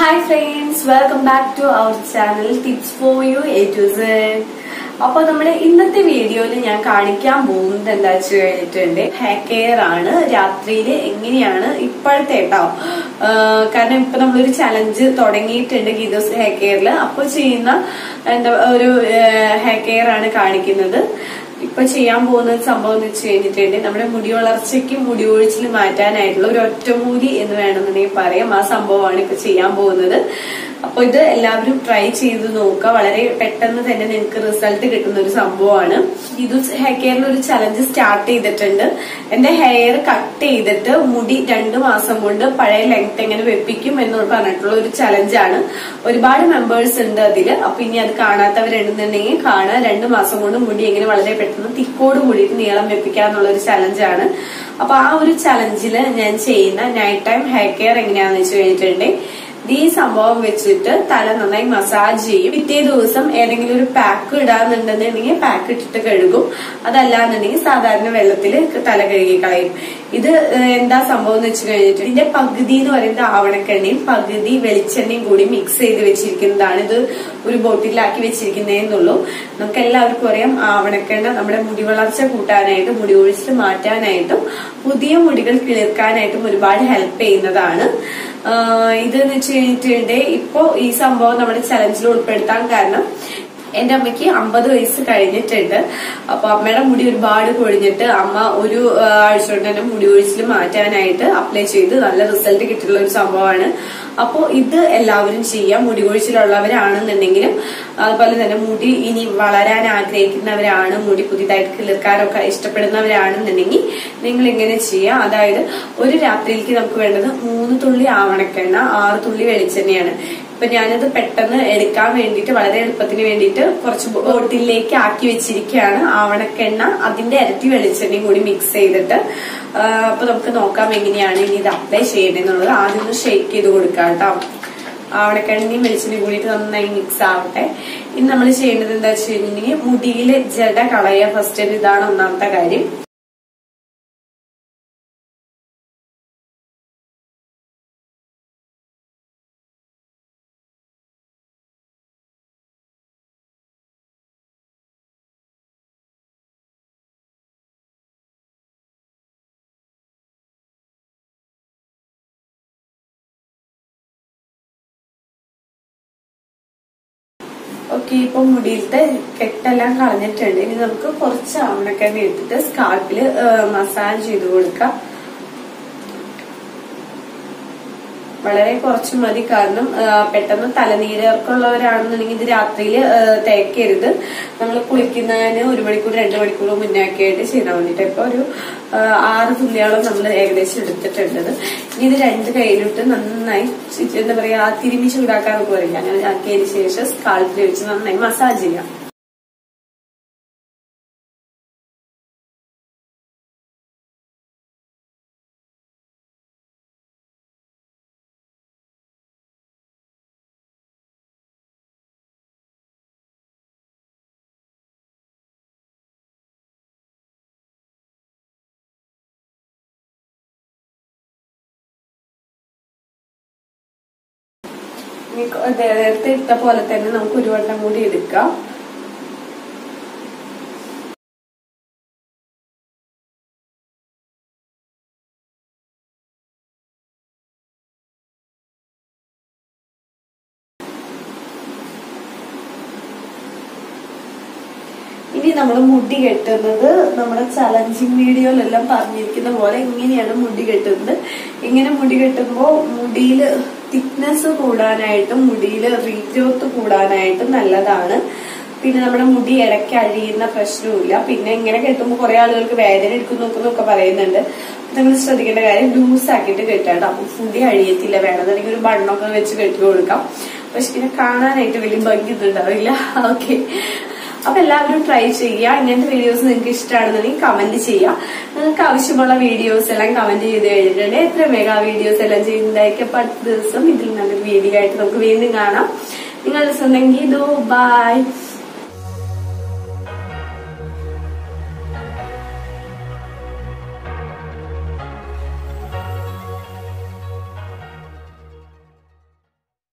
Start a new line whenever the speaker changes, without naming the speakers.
hi friends welcome back to our channel tips for you A to Z അപ്പൊ നമ്മുടെ ഇന്നത്തെ വീഡിയോയിൽ ഞാൻ കാണിക്കാൻ പോകുന്നത് എന്താ വെച്ച് കഴിഞ്ഞിട്ടുണ്ട് ഹെയർ കെയർ ആണ് രാത്രിയിൽ എങ്ങനെയാണ് ഇപ്പോഴത്തെ കേട്ടോ ആഹ് കാരണം ഇപ്പൊ നമ്മളൊരു ചലഞ്ച് തുടങ്ങിയിട്ടുണ്ട് ഗീതോസ് ഹെയർ കെയറിൽ അപ്പോൾ ചെയ്യുന്ന എന്താ ഒരു ഹെയർ കെയർ ആണ് കാണിക്കുന്നത് ഇപ്പൊ ചെയ്യാൻ പോകുന്ന ഒരു സംഭവം എന്ന് വെച്ച് കഴിഞ്ഞിട്ടുണ്ട് നമ്മുടെ മുടി വളർച്ചയ്ക്കും മുടി ഒഴിച്ചിൽ മാറ്റാനായിട്ടുള്ള ഒരു ഒറ്റമൂലി എന്ന് വേണമെന്നുണ്ടെങ്കിൽ പറയാം ആ സംഭവമാണ് ഇപ്പൊ ചെയ്യാൻ പോകുന്നത് അപ്പൊ ഇത് എല്ലാവരും ട്രൈ ചെയ്ത് നോക്കുക വളരെ പെട്ടെന്ന് തന്നെ നിങ്ങൾക്ക് റിസൾട്ട് കിട്ടുന്ന ഒരു സംഭവമാണ് ഇത് ഹെയർ കെയറിൽ ഒരു ചലഞ്ച് സ്റ്റാർട്ട് ചെയ്തിട്ടുണ്ട് എന്റെ ഹെയർ കട്ട് ചെയ്തിട്ട് മുടി രണ്ടു മാസം കൊണ്ട് പഴയ ലെങ്ത് എങ്ങനെ വെപ്പിക്കും എന്ന് പറഞ്ഞിട്ടുള്ള ഒരു ചലഞ്ചാണ് ഒരുപാട് മെമ്പേഴ്സ് ഉണ്ട് അതില് അപ്പൊ ഇനി അത് കാണാത്തവരുണ്ടെന്നുണ്ടെങ്കിൽ കാണാൻ രണ്ടു മാസം കൊണ്ട് മുടി എങ്ങനെ വളരെ പെട്ടെന്ന് തിക്കോട് കൂടിയിട്ട് നീളം വെപ്പിക്കാന്നുള്ള ഒരു ചലഞ്ചാണ് അപ്പൊ ആ ഒരു ചലഞ്ചില് ഞാൻ ചെയ്യുന്ന നൈറ്റ് ടൈം ഹെയർ കെയർ എങ്ങനെയാന്ന് വെച്ച് കഴിഞ്ഞിട്ടുണ്ടെങ്കിൽ ഈ സംഭവം വെച്ചിട്ട് തല നന്നായി മസാജ് ചെയ്യും പിറ്റേ ദിവസം ഏതെങ്കിലും ഒരു പാക്ക് ഇടാന്നുണ്ടെന്നുണ്ടെങ്കിൽ പാക്ക് ഇട്ടിട്ട് കഴുകും അതല്ലാന്നുണ്ടെങ്കിൽ സാധാരണ വെള്ളത്തിൽ തല കഴുകി കളയും ഇത് ഏഹ്, എന്താ സംഭവം എന്ന് വെച്ച് കഴിഞ്ഞിട്ട് ഇതിന്റെ പകുതി എന്ന് പറയുന്നത് ആവണക്കെണ്ണയും പകുതി വെളിച്ചെണ്ണയും കൂടി മിക്സ് ചെയ്ത് വെച്ചിരിക്കുന്നതാണ് ഇത് ഒരു ബോട്ടിലാക്കി വെച്ചിരിക്കുന്നതെന്നുള്ളൂ നമുക്ക് എല്ലാവർക്കും അറിയാം ആവണക്കെണ്ണ നമ്മുടെ മുടി വളർച്ച കൂട്ടാനായിട്ടും മുടി ഒഴിച്ചിൽ മാറ്റാനായിട്ടും പുതിയ മുടികൾ കിളിർക്കാനായിട്ടും ഒരുപാട് ഹെൽപ്പ് ചെയ്യുന്നതാണ് ആഹ് ഇതെന്ന് വെച്ച് കഴിഞ്ഞിട്ടുണ്ട് ഇപ്പോ ഈ സംഭവം നമ്മുടെ ചലഞ്ചിൽ ഉൾപ്പെടുത്താൻ കാരണം എന്റെ അമ്മയ്ക്ക് അമ്പത് വയസ്സ് കഴിഞ്ഞിട്ടുണ്ട് അപ്പൊ അമ്മയുടെ മുടി ഒരുപാട് കൊഴിഞ്ഞിട്ട് അമ്മ ഒരു ആ, ആഴ്ച കൊണ്ട് തന്നെ മുടി ഒഴിച്ചിൽ മാറ്റാനായിട്ട് അപ്ലൈ ചെയ്ത് നല്ല റിസൾട്ട് കിട്ടിയിട്ടുള്ള ഒരു സംഭവമാണ് അപ്പോ ഇത് എല്ലാവരും ചെയ്യാം മുടി കൊഴിച്ചിലുള്ളവരാണെന്നുണ്ടെങ്കിലും അതുപോലെ തന്നെ മുടി ഇനി വളരാൻ ആഗ്രഹിക്കുന്നവരാണ് മുടി പുതിയതായിട്ട് കിളിർക്കാനൊക്കെ ഇഷ്ടപ്പെടുന്നവരാണെന്നുണ്ടെങ്കിൽ നിങ്ങൾ ഇങ്ങനെ ചെയ്യാം അതായത് ഒരു രാത്രിയിലേക്ക് നമുക്ക് വേണ്ടത് മൂന്ന് തുള്ളി ആവണക്കെണ്ണ ആറ് തുള്ളി വെളിച്ചെണ്ണയാണ് ഇപ്പൊ ഞാനത് പെട്ടെന്ന് എടുക്കാൻ വേണ്ടിയിട്ട് വളരെ എളുപ്പത്തിന് വേണ്ടിയിട്ട് കുറച്ച് ബോട്ടിലേക്ക് ആക്കി വെച്ചിരിക്കുകയാണ് ആവണക്കെണ്ണ അതിന്റെ ഇരട്ടി വെളിച്ചെണ്ണയും കൂടി മിക്സ് ചെയ്തിട്ട് ആ, അപ്പൊ നമുക്ക് നോക്കാം എങ്ങനെയാണ് ഇനി ഇത് അപ്ലൈ ചെയ്യേണ്ടതെന്നുള്ളത് ആദ്യം ഒന്ന് ഷെയ്ക്ക് ചെയ്ത് കൊടുക്കാം കേട്ടോ ആവണക്കെണ്ണയും വെളിച്ചെണ്ണയും കൂടിയിട്ട് നന്നായി മിക്സ് ആവട്ടെ ഇനി നമ്മൾ ചെയ്യേണ്ടത് എന്താ വെച്ച് കഴിഞ്ഞിട്ടുണ്ടെങ്കിൽ മുടിയിലെ ജട കളയുക ഫസ്റ്റ് ഇതാണ് ഒന്നാമത്തെ കാര്യം ഓക്കെ ഇപ്പൊ മുടിയിലത്തെ കെട്ടെല്ലാം കളഞ്ഞിട്ടുണ്ട് ഇനി നമുക്ക് കുറച്ച് ആവണക്കെണ്ണ എടുത്തിട്ട് സ്കാൾപ്പില് മസാജ് ചെയ്ത് കൊടുക്കാം വളരെ കുറച്ച് മതി കാരണം ആ, പെട്ടെന്ന് തലനീരർക്കുള്ളവരാണെന്നുണ്ടെങ്കിൽ ഇത് രാത്രിയിൽ തേക്കരുത് നമ്മൾ കുളിക്കുന്നതിന് ഒരു മണിക്കൂർ രണ്ട് മണിക്കൂർ മുന്നേ ഒക്കെ ആയിട്ട് ചെയ്താൽ വേണ്ടിട്ട് ഇപ്പൊ ഒരു ആ, ആറ് തുള്ളിയോളം നമ്മൾ ഏകദേശം എടുത്തിട്ടുണ്ടത് ഇനി ഇത് രണ്ട് കയ്യിലിട്ട് നന്നായി ചുറ്റി- എന്താ പറയാ തിരുമി ചൂടാക്കാനൊക്കെ പറയില്ല അങ്ങനെ ആക്കിയതിന് ശേഷം സ്കാൾപ്പിൽ വെച്ച് നന്നായി മസാജ് ചെയ്യാം ഇനി കൊ- നേരത്തെ ഇട്ട പോലെ തന്നെ നമുക്ക് ഒരു വട്ടം കൂടി എടുക്കാം ഇനി നമ്മൾ മുടി കെട്ടുന്നത് നമ്മുടെ ചലഞ്ചിങ് വീഡിയോയിലെല്ലാം പറഞ്ഞിരിക്കുന്ന പോലെ ഇങ്ങനെയാണ് മുടി കെട്ടുന്നത് ഇങ്ങനെ മുടി കെട്ടുമ്പോൾ മുടിയിൽ തിക്നെസ് കൂടാനായിട്ടും മുടിയിൽ റീഗ്രോത്ത് കൂടാനായിട്ടും നല്ലതാണ് പിന്നെ നമ്മുടെ മുടി ഇടയ്ക്ക് അഴിയുന്ന പ്രശ്നവുമില്ല പിന്നെ ഇങ്ങനെ കെട്ടുമ്പോൾ കുറെ ആളുകൾക്ക് വേദന എടുക്കുന്നു നോക്കുന്നൊക്കെ പറയുന്നുണ്ട് നിങ്ങൾ ശ്രദ്ധിക്കേണ്ട കാര്യം ലൂസ് ആക്കിയിട്ട് കെട്ടാട്ടോ അപ്പൊ മുടി അഴിയത്തില്ല വേണമെന്നുണ്ടെങ്കിൽ ഒരു ബണ്ണൊക്കെ വെച്ച് കെട്ടി കൊടുക്കാം പക്ഷെ പിന്നെ കാണാനായിട്ട് വലിയ ഭംഗിയൊന്നും ഉണ്ടാവില്ല ഓക്കെ അപ്പൊ എല്ലാവരും ട്രൈ ചെയ്യുക ഇങ്ങനത്തെ വീഡിയോസ് നിങ്ങൾക്ക് ഇഷ്ടമാണെന്നുണ്ടെങ്കിൽ കമന്റ് ചെയ്യുക നിങ്ങൾക്ക് ആവശ്യമുള്ള വീഡിയോസ് എല്ലാം കമന്റ് ചെയ്ത് കഴിഞ്ഞിട്ടുണ്ട് എത്ര മെഗാ വീഡിയോസ് എല്ലാം ചെയ്യുന്നതായിരിക്കും അപ്പൊ അടുത്ത ദിവസം ഇതിൽ നല്ലൊരു വീഡിയോ ആയിട്ട് നമുക്ക് വീണ്ടും കാണാം നിങ്ങൾ ഉണ്ടെങ്കിൽ ബൈ